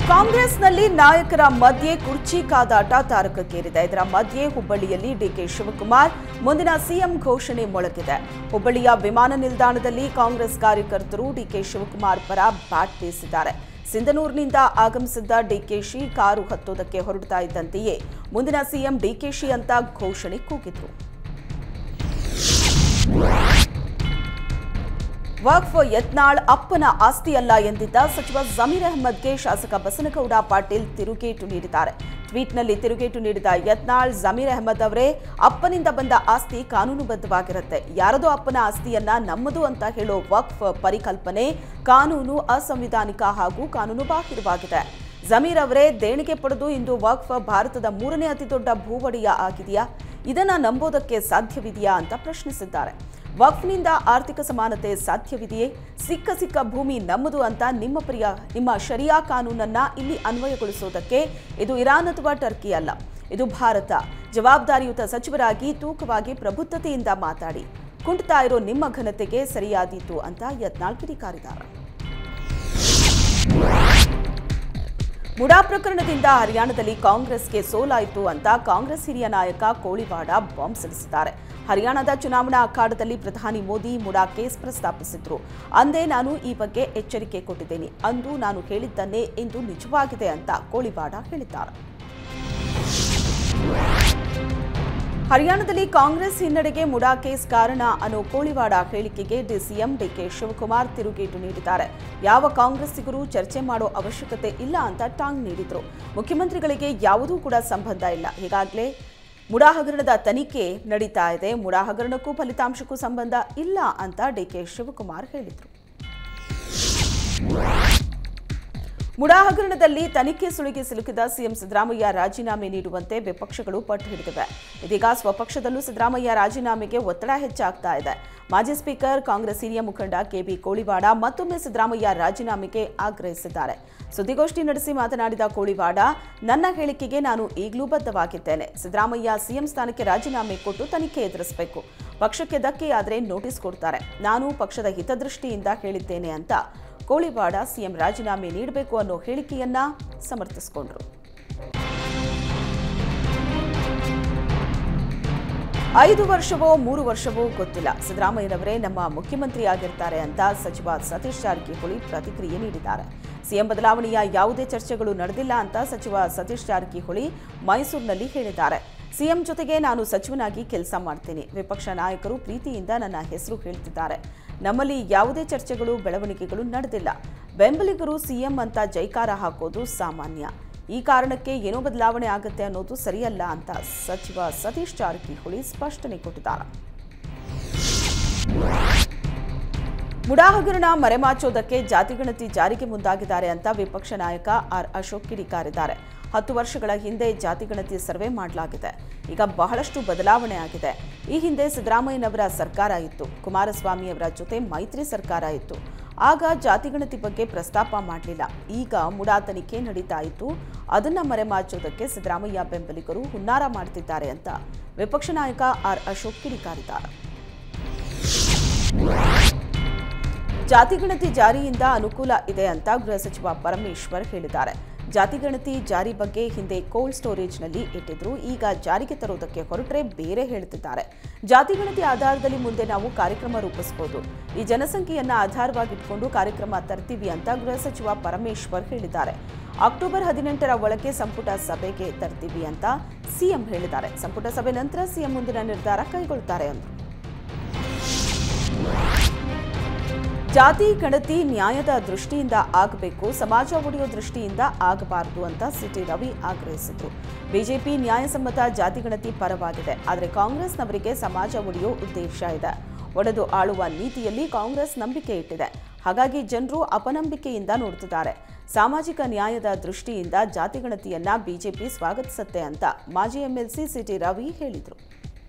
ಕಾಂಗ್ರೆಸ್ನಲ್ಲಿ ನಾಯಕರ ಮಧ್ಯೆ ಕುರ್ಚಿ ಕಾದಾಟ ತಾರಕಕ್ಕೇರಿದೆ ಇದರ ಮಧ್ಯೆ ಹುಬ್ಬಳ್ಳಿಯಲ್ಲಿ ಡಿಕೆ ಶಿವಕುಮಾರ್ ಮುಂದಿನ ಸಿಎಂ ಘೋಷಣೆ ಮೊಳಗಿದೆ ಹುಬ್ಬಳ್ಳಿಯ ವಿಮಾನ ನಿಲ್ದಾಣದಲ್ಲಿ ಕಾಂಗ್ರೆಸ್ ಕಾರ್ಯಕರ್ತರು ಡಿಕೆ ಶಿವಕುಮಾರ್ ಪರ ಬ್ಯಾಟ್ ಬೀಸಿದ್ದಾರೆ ಸಿಂಧನೂರಿನಿಂದ ಆಗಮಿಸಿದ್ದ ಡಿಕೆಶಿ ಕಾರು ಹತ್ತೋದಕ್ಕೆ ಹೊರಡ್ತಾ ಇದ್ದಂತೆಯೇ ಮುಂದಿನ ಸಿಎಂ ಡಿಕೆಶಿ ಅಂತ ಘೋಷಣೆ ಕೂಗಿದ್ರು ವಕ್ಫ್ ಯತ್ನಾಳ್ ಅಪ್ಪನ ಆಸ್ತಿಯಲ್ಲ ಎಂದಿದ್ದ ಸಚಿವ ಜಮೀರ್ ಅಹ್ಮದ್ಗೆ ಶಾಸಕ ಬಸನಗೌಡ ಪಾಟೀಲ್ ತಿರುಗೇಟು ನೀಡಿದ್ದಾರೆ ಟ್ವೀಟ್ನಲ್ಲಿ ತಿರುಗೇಟು ನೀಡಿದ ಯತ್ನಾಳ್ ಜಮೀರ್ ಅಹ್ಮದ್ ಅವರೇ ಅಪ್ಪನಿಂದ ಬಂದ ಆಸ್ತಿ ಕಾನೂನುಬದ್ಧವಾಗಿರುತ್ತೆ ಯಾರದೋ ಅಪ್ಪನ ಆಸ್ತಿಯನ್ನ ನಮ್ಮದು ಅಂತ ಹೇಳೋ ವಕ್ಫ್ ಪರಿಕಲ್ಪನೆ ಕಾನೂನು ಅಸಂವಿಧಾನಿಕ ಹಾಗೂ ಕಾನೂನು ಬಾಹಿರವಾಗಿದೆ ಜಮೀರ್ ಅವರೇ ದೇಣಿಗೆ ಪಡೆದು ಇಂದು ವಕ್ಫ್ ಭಾರತದ ಮೂರನೇ ಅತಿದೊಡ್ಡ ಭೂವಡೆಯ ಆಗಿದೆಯಾ ಇದನ್ನ ನಂಬೋದಕ್ಕೆ ಸಾಧ್ಯವಿದೆಯಾ ಅಂತ ಪ್ರಶ್ನಿಸಿದ್ದಾರೆ ವಕ್ಫ್ನಿಂದ ಆರ್ಥಿಕ ಸಮಾನತೆ ಸಾಧ್ಯವಿದೆಯೇ ಸಿಕ್ಕ ಸಿಕ್ಕ ಭೂಮಿ ನಮ್ಮದು ಅಂತ ನಿಮ್ಮ ಪ್ರಿಯ ನಿಮ್ಮ ಶರಿಯಾ ಕಾನೂನನ್ನ ಇಲ್ಲಿ ಅನ್ವಯಗೊಳಿಸೋದಕ್ಕೆ ಇದು ಇರಾನ್ ಅಥವಾ ಟರ್ಕಿ ಅಲ್ಲ ಇದು ಭಾರತ ಜವಾಬ್ದಾರಿಯುತ ಸಚಿವರಾಗಿ ತೂಕವಾಗಿ ಪ್ರಬುದ್ಧತೆಯಿಂದ ಮಾತಾಡಿ ಕುಂಟ್ತಾ ಇರೋ ನಿಮ್ಮ ಘನತೆಗೆ ಸರಿಯಾದೀತು ಅಂತ ಯತ್ನಾಳ್ ಕಿಡಿಕಾರಿದ್ದಾರೆ ಮುಡಾ ಪ್ರಕರಣದಿಂದ ಹರಿಯಾಣದಲ್ಲಿ ಕಾಂಗ್ರೆಸ್ಗೆ ಸೋಲಾಯಿತು ಅಂತ ಕಾಂಗ್ರೆಸ್ ಹಿರಿಯ ನಾಯಕ ಕೋಳಿವಾಡ ಬಾಂಬ್ ಸಿಡಿಸಿದ್ದಾರೆ ಹರಿಯಾಣದ ಚುನಾವಣಾ ಅಖಾಡದಲ್ಲಿ ಪ್ರಧಾನಿ ಮೋದಿ ಮುಡಾ ಕೇಸ್ ಪ್ರಸ್ತಾಪಿಸಿದ್ರು ಅಂದೇ ನಾನು ಈ ಬಗ್ಗೆ ಎಚ್ಚರಿಕೆ ಕೊಟ್ಟಿದ್ದೇನೆ ಅಂದು ನಾನು ಹೇಳಿದ್ದನ್ನೇ ಇಂದು ನಿಜವಾಗಿದೆ ಅಂತ ಕೋಳಿವಾಡ ಹೇಳಿದ್ದಾರೆ ಹರಿಯಾಣದಲ್ಲಿ ಕಾಂಗ್ರೆಸ್ ಹಿನ್ನಡೆಗೆ ಮುಡಾ ಕೇಸ್ ಕಾರಣ ಅನ್ನೋ ಕೋಳಿವಾಡ ಹೇಳಿಕೆಗೆ ಡಿಸಿಎಂ ಡಿಕೆ ಶಿವಕುಮಾರ್ ತಿರುಗೇಟು ನೀಡಿದ್ದಾರೆ ಯಾವ ಕಾಂಗ್ರೆಸ್ಸಿಗರು ಚರ್ಚೆ ಮಾಡೋ ಅವಶ್ಯಕತೆ ಇಲ್ಲ ಅಂತ ಟಾಂಗ್ ನೀಡಿದ್ರು ಮುಖ್ಯಮಂತ್ರಿಗಳಿಗೆ ಯಾವುದೂ ಕೂಡ ಸಂಬಂಧ ಇಲ್ಲ ಹೀಗಾಗಲೇ ಮುಡಾ ಹಗರಣದ ತನಿಖೆ ನಡೀತಾ ಇದೆ ಮುಡಾ ಹಗರಣಕ್ಕೂ ಫಲಿತಾಂಶಕ್ಕೂ ಸಂಬಂಧ ಇಲ್ಲ ಅಂತ ಡಿಕೆ ಶಿವಕುಮಾರ್ ಹೇಳಿದರು ಮುಡಾ ಹಗರಣದಲ್ಲಿ ತನಿಖೆ ಸುಳಿಗೆ ಸಿಲುಕಿದ ಸಿಎಂ ಸಿದ್ದರಾಮಯ್ಯ ರಾಜೀನಾಮೆ ನೀಡುವಂತೆ ವಿಪಕ್ಷಗಳು ಪಟ್ಟು ಹಿಡಿದಿವೆ ಇದೀಗ ಸ್ವಪಕ್ಷದಲ್ಲೂ ಸಿದ್ದರಾಮಯ್ಯ ರಾಜೀನಾಮೆಗೆ ಒತ್ತಡ ಹೆಚ್ಚಾಗ್ತಾ ಇದೆ ಮಾಜಿ ಸ್ಪೀಕರ್ ಕಾಂಗ್ರೆಸ್ ಹಿರಿಯ ಮುಖಂಡ ಕೆಬಿ ಕೋಳಿವಾಡ ಮತ್ತೊಮ್ಮೆ ಸಿದ್ದರಾಮಯ್ಯ ರಾಜೀನಾಮೆಗೆ ಆಗ್ರಹಿಸಿದ್ದಾರೆ ಸುದ್ದಿಗೋಷ್ಠಿ ನಡೆಸಿ ಮಾತನಾಡಿದ ಕೋಳಿವಾಡ ನನ್ನ ಹೇಳಿಕೆಗೆ ನಾನು ಈಗಲೂ ಬದ್ಧವಾಗಿದ್ದೇನೆ ಸಿದ್ದರಾಮಯ್ಯ ಸಿಎಂ ಸ್ಥಾನಕ್ಕೆ ರಾಜೀನಾಮೆ ಕೊಟ್ಟು ತನಿಖೆ ಎದುರಿಸಬೇಕು ಪಕ್ಷಕ್ಕೆ ಧಕ್ಕೆಯಾದರೆ ನೋಟಿಸ್ ಕೊಡ್ತಾರೆ ನಾನು ಪಕ್ಷದ ಹಿತದೃಷ್ಟಿಯಿಂದ ಹೇಳಿದ್ದೇನೆ ಅಂತ ಕೋಳಿವಾಡ ಸಿಎಂ ರಾಜೀನಾಮೆ ನೀಡಬೇಕು ಅನ್ನೋ ಹೇಳಿಕೆಯನ್ನ ಸಮರ್ಥಿಸಿಕೊಂಡ್ರು ಐದು ವರ್ಷವೋ ಮೂರು ವರ್ಷವೋ ಗೊತ್ತಿಲ್ಲ ಸಿದ್ದರಾಮಯ್ಯನವರೇ ನಮ್ಮ ಮುಖ್ಯಮಂತ್ರಿ ಆಗಿರ್ತಾರೆ ಅಂತ ಸಚಿವ ಸತೀಶ್ ಜಾರಕಿಹೊಳಿ ಪ್ರತಿಕ್ರಿಯೆ ನೀಡಿದ್ದಾರೆ ಸಿಎಂ ಬದಲಾವಣೆಯ ಯಾವುದೇ ಚರ್ಚೆಗಳು ನಡೆದಿಲ್ಲ ಅಂತ ಸಚಿವ ಸತೀಶ್ ಜಾರಕಿಹೊಳಿ ಮೈಸೂರಿನಲ್ಲಿ ಹೇಳಿದ್ದಾರೆ ಸಿಎಂ ಜೊತೆಗೆ ನಾನು ಸಚಿವನಾಗಿ ಕೆಲಸ ಮಾಡ್ತೀನಿ ವಿಪಕ್ಷ ನಾಯಕರು ಪ್ರೀತಿಯಿಂದ ನನ್ನ ಹೆಸರು ಹೇಳ್ತಿದ್ದಾರೆ ನಮ್ಮಲ್ಲಿ ಯಾವುದೇ ಚರ್ಚೆಗಳು ಬೆಳವಣಿಗೆಗಳು ನಡೆದಿಲ್ಲ ಬೆಂಬಲಿಗರು ಸಿಎಂ ಅಂತ ಜೈಕಾರ ಹಾಕೋದು ಸಾಮಾನ್ಯ ಈ ಕಾರಣಕ್ಕೆ ಏನೋ ಬದಲಾವಣೆ ಆಗುತ್ತೆ ಅನ್ನೋದು ಸರಿಯಲ್ಲ ಅಂತ ಸಚಿವ ಸತೀಶ್ ಜಾರಕಿಹೊಳಿ ಸ್ಪಷ್ಟನೆ ಕೊಟ್ಟಿದ್ದಾರೆ ಮುಡಾ ಹಗರಣ ಮರೆಮಾಚೋದಕ್ಕೆ ಜಾತಿಗಣತಿ ಜಾರಿಗೆ ಮುಂದಾಗಿದ್ದಾರೆ ಅಂತ ವಿಪಕ್ಷ ನಾಯಕ ಆರ್ ಅಶೋಕ್ ಕಿಡಿಕಾರಿದ್ದಾರೆ ಹತ್ತು ವರ್ಷಗಳ ಹಿಂದೆ ಜಾತಿಗಣತಿ ಸರ್ವೆ ಮಾಡಲಾಗಿದೆ ಈಗ ಬಹಳಷ್ಟು ಬದಲಾವಣೆ ಆಗಿದೆ ಈ ಹಿಂದೆ ಸಿದ್ದರಾಮಯ್ಯನವರ ಸರ್ಕಾರ ಇತ್ತು ಕುಮಾರಸ್ವಾಮಿಯವರ ಜೊತೆ ಮೈತ್ರಿ ಸರ್ಕಾರ ಇತ್ತು ಆಗ ಜಾತಿಗಣತಿ ಬಗ್ಗೆ ಪ್ರಸ್ತಾಪ ಮಾಡಲಿಲ್ಲ ಈಗ ಮುಡಾ ತನಿಖೆ ನಡೀತಾ ಇತ್ತು ಅದನ್ನ ಮರೆಮಾಚೋದಕ್ಕೆ ಸಿದ್ದರಾಮಯ್ಯ ಬೆಂಬಲಿಗರು ಹುನ್ನಾರ ಮಾಡ್ತಿದ್ದಾರೆ ಅಂತ ವಿಪಕ್ಷ ನಾಯಕ ಆರ್ ಅಶೋಕ್ ಕಿಡಿಕಾರಿದ್ದಾರೆ ಜಾತಿಗಣತಿ ಜಾರಿಯಿಂದ ಅನುಕೂಲ ಇದೆ ಅಂತ ಗೃಹ ಸಚಿವ ಪರಮೇಶ್ವರ್ ಹೇಳಿದ್ದಾರೆ ಜಾತಿಗಣತಿ ಜಾರಿ ಬಗ್ಗೆ ಹಿಂದೆ ಕೋಲ್ಡ್ ಸ್ಟೋರೇಜ್ನಲ್ಲಿ ಇಟ್ಟಿದ್ರು ಈಗ ಜಾರಿಗೆ ತರೋದಕ್ಕೆ ಹೊರಟ್ರೆ ಬೇರೆ ಹೇಳ್ತಿದ್ದಾರೆ ಜಾತಿಗಣತಿ ಆಧಾರದಲ್ಲಿ ಮುಂದೆ ನಾವು ಕಾರ್ಯಕ್ರಮ ರೂಪಿಸಬಹುದು ಈ ಜನಸಂಖ್ಯೆಯನ್ನ ಆಧಾರವಾಗಿಟ್ಕೊಂಡು ಕಾರ್ಯಕ್ರಮ ತರ್ತೀವಿ ಅಂತ ಗೃಹ ಸಚಿವ ಪರಮೇಶ್ವರ್ ಹೇಳಿದ್ದಾರೆ ಅಕ್ಟೋಬರ್ ಹದಿನೆಂಟರ ಒಳಗೆ ಸಂಪುಟ ಸಭೆಗೆ ತರ್ತೀವಿ ಅಂತ ಸಿಎಂ ಹೇಳಿದ್ದಾರೆ ಸಂಪುಟ ಸಭೆ ನಂತರ ಸಿಎಂ ಮುಂದಿನ ನಿರ್ಧಾರ ಕೈಗೊಳ್ಳುತ್ತಾರೆ ಅಂದರು ಜಾತಿ ಗಣತಿ ನ್ಯಾಯದ ದೃಷ್ಟಿಯಿಂದ ಆಗಬೇಕು ಸಮಾಜ ಒಡೆಯೋ ದೃಷ್ಟಿಯಿಂದ ಆಗಬಾರದು ಅಂತ ಸಿಟಿ ರವಿ ಆಗ್ರಹಿಸಿದರು ಬಿಜೆಪಿ ನ್ಯಾಯಸಮ್ಮತ ಜಾತಿ ಗಣತಿ ಪರವಾಗಿದೆ ಆದರೆ ಕಾಂಗ್ರೆಸ್ನವರಿಗೆ ಸಮಾಜ ಒಡೆಯೋ ಉದ್ದೇಶ ಇದೆ ಒಡೆದು ಆಳುವ ನೀತಿಯಲ್ಲಿ ಕಾಂಗ್ರೆಸ್ ನಂಬಿಕೆ ಇಟ್ಟಿದೆ ಹಾಗಾಗಿ ಜನರು ಅಪನಂಬಿಕೆಯಿಂದ ನೋಡ್ತಿದ್ದಾರೆ ಸಾಮಾಜಿಕ ನ್ಯಾಯದ ದೃಷ್ಟಿಯಿಂದ ಜಾತಿ ಗಣತಿಯನ್ನ ಬಿಜೆಪಿ ಸ್ವಾಗತಿಸುತ್ತೆ ಅಂತ ಮಾಜಿ ಎಂಎಲ್ಸಿ ಸಿಟಿ ರವಿ ಹೇಳಿದರು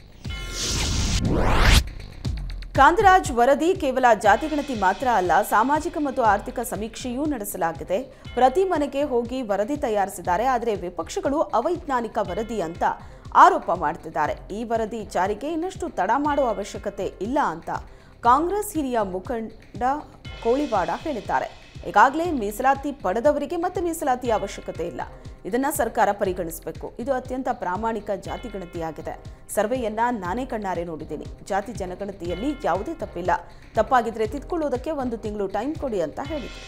ಕಾಂತರಾಜ್ ವರದಿ ಕೇವಲ ಜಾತಿಗಣತಿ ಮಾತ್ರ ಅಲ್ಲ ಸಾಮಾಜಿಕ ಮತ್ತು ಆರ್ಥಿಕ ಸಮೀಕ್ಷೆಯೂ ನಡೆಸಲಾಗಿದೆ ಪ್ರತಿ ಮನೆಗೆ ಹೋಗಿ ವರದಿ ತಯಾರಿಸಿದ್ದಾರೆ ಆದರೆ ವಿಪಕ್ಷಗಳು ಅವೈಜ್ಞಾನಿಕ ವರದಿ ಅಂತ ಆರೋಪ ಮಾಡ್ತಿದ್ದಾರೆ ಈ ವರದಿ ಜಾರಿಗೆ ಇನ್ನಷ್ಟು ತಡ ಮಾಡುವ ಅವಶ್ಯಕತೆ ಇಲ್ಲ ಅಂತ ಕಾಂಗ್ರೆಸ್ ಹಿರಿಯ ಮುಖಂಡ ಕೋಳಿವಾಡ ಹೇಳಿದ್ದಾರೆ ಈಗಾಗಲೇ ಮೀಸಲಾತಿ ಪಡೆದವರಿಗೆ ಮತ್ತೆ ಮೀಸಲಾತಿಯ ಅವಶ್ಯಕತೆ ಇಲ್ಲ ಇದನ್ನ ಸರ್ಕಾರ ಪರಿಗಣಿಸಬೇಕು ಇದು ಅತ್ಯಂತ ಪ್ರಾಮಾಣಿಕ ಜಾತಿ ಗಣತಿಯಾಗಿದೆ ಸರ್ವೆಯನ್ನ ನಾನೇ ಕಣ್ಣಾರೆ ನೋಡಿದ್ದೀನಿ ಜಾತಿ ಜನಗಣತಿಯಲ್ಲಿ ಯಾವುದೇ ತಪ್ಪಿಲ್ಲ ತಪ್ಪಾಗಿದ್ರೆ ತಿದ್ಕೊಳ್ಳೋದಕ್ಕೆ ಒಂದು ತಿಂಗಳು ಟೈಮ್ ಕೊಡಿ ಅಂತ ಹೇಳಿದರು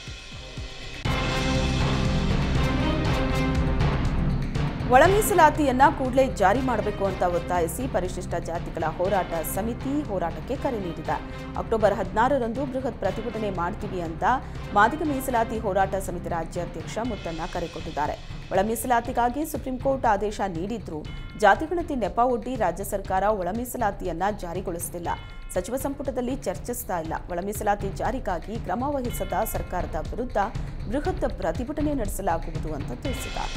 ಒಳ ಮೀಸಲಾತಿಯನ್ನ ಕೂಡಲೇ ಜಾರಿ ಮಾಡಬೇಕು ಅಂತ ಒತ್ತಾಯಿಸಿ ಪರಿಶಿಷ್ಟ ಜಾತಿಗಳ ಹೋರಾಟ ಸಮಿತಿ ಹೋರಾಟಕ್ಕೆ ಕರೆ ನೀಡಿದೆ ಅಕ್ಟೋಬರ್ ಹದಿನಾರರಂದು ಬೃಹತ್ ಪ್ರತಿಭಟನೆ ಮಾಡ್ತೀವಿ ಅಂತ ಮಾದಿಗ ಮೀಸಲಾತಿ ಹೋರಾಟ ಸಮಿತಿ ರಾಜ್ಯಾಧ್ಯಕ್ಷ ಮುತ್ತಣ್ಣ ಕರೆ ಕೊಟ್ಟಿದ್ದಾರೆ ಒಳ ಮೀಸಲಾತಿಗಾಗಿ ಸುಪ್ರೀಂ ಕೋರ್ಟ್ ಆದೇಶ ನೀಡಿದ್ರೂ ಜಾತಿಗಣತಿ ನೆಪ ಒಡ್ಡಿ ರಾಜ್ಯ ಸರ್ಕಾರ ಒಳ ಮೀಸಲಾತಿಯನ್ನ ಜಾರಿಗೊಳಿಸುತ್ತಿಲ್ಲ ಸಚಿವ ಸಂಪುಟದಲ್ಲಿ ಚರ್ಚಿಸ್ತಾ ಇಲ್ಲ ಒಳ ಮೀಸಲಾತಿ ಜಾರಿಗಾಗಿ ಕ್ರಮ ವಹಿಸದ ಸರ್ಕಾರದ ವಿರುದ್ಧ ಬೃಹತ್ ಪ್ರತಿಭಟನೆ ನಡೆಸಲಾಗುವುದು ಅಂತ ತಿಳಿಸಿದ್ದಾರೆ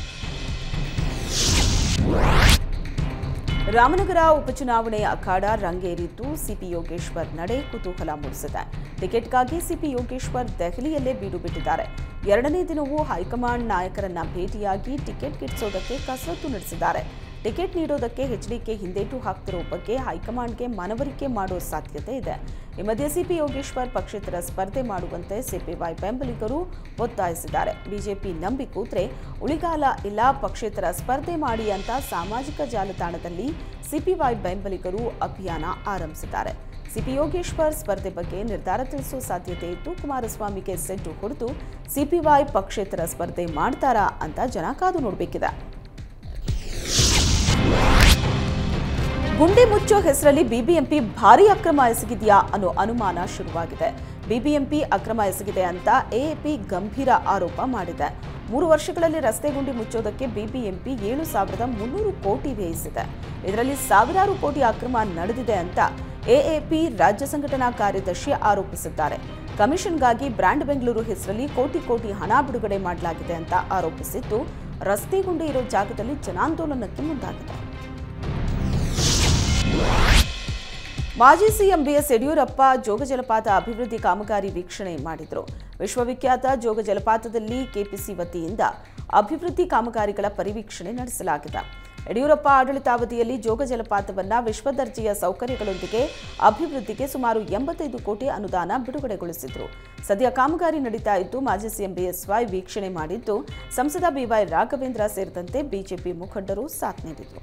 ರಾಮನಗರ ಉಪಚುನಾವಣೆಯ ಅಖಾಡ ರಂಗೇರಿದ್ದು ಸಿಪಿ ಯೋಗೇಶ್ವರ್ ನಡೆ ಕುತೂಹಲ ಮೂಡಿಸಿದೆ ಟಿಕೆಟ್ಗಾಗಿ ಸಿಪಿ ಯೋಗೇಶ್ವರ್ ದೆಹಲಿಯಲ್ಲೇ ಬೀಡು ಬಿಟ್ಟಿದ್ದಾರೆ ಎರಡನೇ ದಿನವೂ ಹೈಕಮಾಂಡ್ ನಾಯಕರನ್ನ ಭೇಟಿಯಾಗಿ ಟಿಕೆಟ್ ಗಿಟ್ಟಿಸೋದಕ್ಕೆ ಕಸರತ್ತು ನಡೆಸಿದ್ದಾರೆ ಟಿಕೆಟ್ ನೀಡೋದಕ್ಕೆ ಎಚ್ಡಿಕೆ ಹಿಂದೇಟು ಹಾಕ್ತಿರೋ ಬಗ್ಗೆ ಹೈಕಮಾಂಡ್ಗೆ ಮನವರಿಕೆ ಮಾಡೋ ಸಾಧ್ಯತೆ ಇದೆ ಈ ಮಧ್ಯೆ ಸಿಪಿ ಯೋಗೇಶ್ವರ್ ಪಕ್ಷೇತರ ಸ್ಪರ್ಧೆ ಮಾಡುವಂತೆ ಸಿಪಿವೈ ಬೆಂಬಲಿಗರು ಒತ್ತಾಯಿಸಿದ್ದಾರೆ ಬಿಜೆಪಿ ನಂಬಿ ಕೂತ್ರೆ ಉಳಿಗಾಲ ಇಲ್ಲ ಪಕ್ಷೇತರ ಸ್ಪರ್ಧೆ ಮಾಡಿ ಅಂತ ಸಾಮಾಜಿಕ ಜಾಲತಾಣದಲ್ಲಿ ಸಿಪಿವೈ ಬೆಂಬಲಿಗರು ಅಭಿಯಾನ ಆರಂಭಿಸಿದ್ದಾರೆ ಸಿಪಿ ಯೋಗೇಶ್ವರ್ ಸ್ಪರ್ಧೆ ಬಗ್ಗೆ ನಿರ್ಧಾರ ತಿಳಿಸುವ ಸಾಧ್ಯತೆ ಇದ್ದು ಕುಮಾರಸ್ವಾಮಿಗೆ ಸೆಡ್ಡು ಹೊಡೆದು ಸಿಪಿವೈ ಪಕ್ಷೇತರ ಸ್ಪರ್ಧೆ ಮಾಡ್ತಾರಾ ಅಂತ ಜನ ಕಾದು ನೋಡಬೇಕಿದೆ ಗುಂಡಿ ಮುಚ್ಚೋ ಹೆಸರಲ್ಲಿ ಬಿಬಿಎಂಪಿ ಭಾರೀ ಅಕ್ರಮ ಎಸಗಿದೆಯಾ ಅನ್ನೋ ಅನುಮಾನ ಶುರುವಾಗಿದೆ ಬಿಬಿಎಂಪಿ ಅಕ್ರಮ ಎಸಗಿದೆ ಅಂತ ಎಎಪಿ ಗಂಭೀರ ಆರೋಪ ಮಾಡಿದೆ ಮೂರು ವರ್ಷಗಳಲ್ಲಿ ರಸ್ತೆ ಗುಂಡಿ ಮುಚ್ಚೋದಕ್ಕೆ ಬಿಬಿಎಂಪಿ ಏಳು ಸಾವಿರದ ಮುನ್ನೂರು ಕೋಟಿ ವ್ಯಯಿಸಿದೆ ಇದರಲ್ಲಿ ಸಾವಿರಾರು ಕೋಟಿ ಅಕ್ರಮ ನಡೆದಿದೆ ಅಂತ ಎಎಪಿ ರಾಜ್ಯ ಸಂಘಟನಾ ಕಾರ್ಯದರ್ಶಿ ಆರೋಪಿಸಿದ್ದಾರೆ ಕಮಿಷನ್ಗಾಗಿ ಬ್ರ್ಯಾಂಡ್ ಬೆಂಗಳೂರು ಹೆಸರಲ್ಲಿ ಕೋಟಿ ಕೋಟಿ ಹಣ ಬಿಡುಗಡೆ ಮಾಡಲಾಗಿದೆ ಅಂತ ಆರೋಪಿಸಿದ್ದು ರಸ್ತೆ ಗುಂಡಿ ಇರೋ ಜಾಗದಲ್ಲಿ ಜನಾಂದೋಲನಕ್ಕೆ ಮುಂದಾಗಿದೆ ಮಾಜಿ ಸಿಎಂ ಬಿಎಸ್ ಯಡಿಯೂರಪ್ಪ ಜೋಗ ಜಲಪಾತ ಅಭಿವೃದ್ಧಿ ಕಾಮಗಾರಿ ವೀಕ್ಷಣೆ ಮಾಡಿದರು ವಿಶ್ವವಿಖ್ಯಾತ ಜೋಗ ಜಲಪಾತದಲ್ಲಿ ಕೆಪಿಸಿ ವತಿಯಿಂದ ಅಭಿವೃದ್ಧಿ ಕಾಮಗಾರಿಗಳ ಪರಿವೀಕ್ಷಣೆ ನಡೆಸಲಾಗಿದೆ ಯಡಿಯೂರಪ್ಪ ಆಡಳಿತಾವಧಿಯಲ್ಲಿ ಜೋಗ ಜಲಪಾತವನ್ನ ವಿಶ್ವದರ್ಜೆಯ ಸೌಕರ್ಯಗಳೊಂದಿಗೆ ಅಭಿವೃದ್ಧಿಗೆ ಸುಮಾರು ಎಂಬತ್ತೈದು ಕೋಟಿ ಅನುದಾನ ಬಿಡುಗಡೆಗೊಳಿಸಿದ್ರು ಸದ್ಯ ಕಾಮಗಾರಿ ನಡೀತಾ ಇದ್ದು ಮಾಜಿ ಸಿಎಂ ಬಿಎಸ್ವೈ ವೀಕ್ಷಣೆ ಮಾಡಿದ್ದು ಸಂಸದ ಬಿವೈ ರಾಘವೇಂದ್ರ ಸೇರಿದಂತೆ ಬಿಜೆಪಿ ಮುಖಂಡರು ಸಾಥ್ ನೀಡಿದರು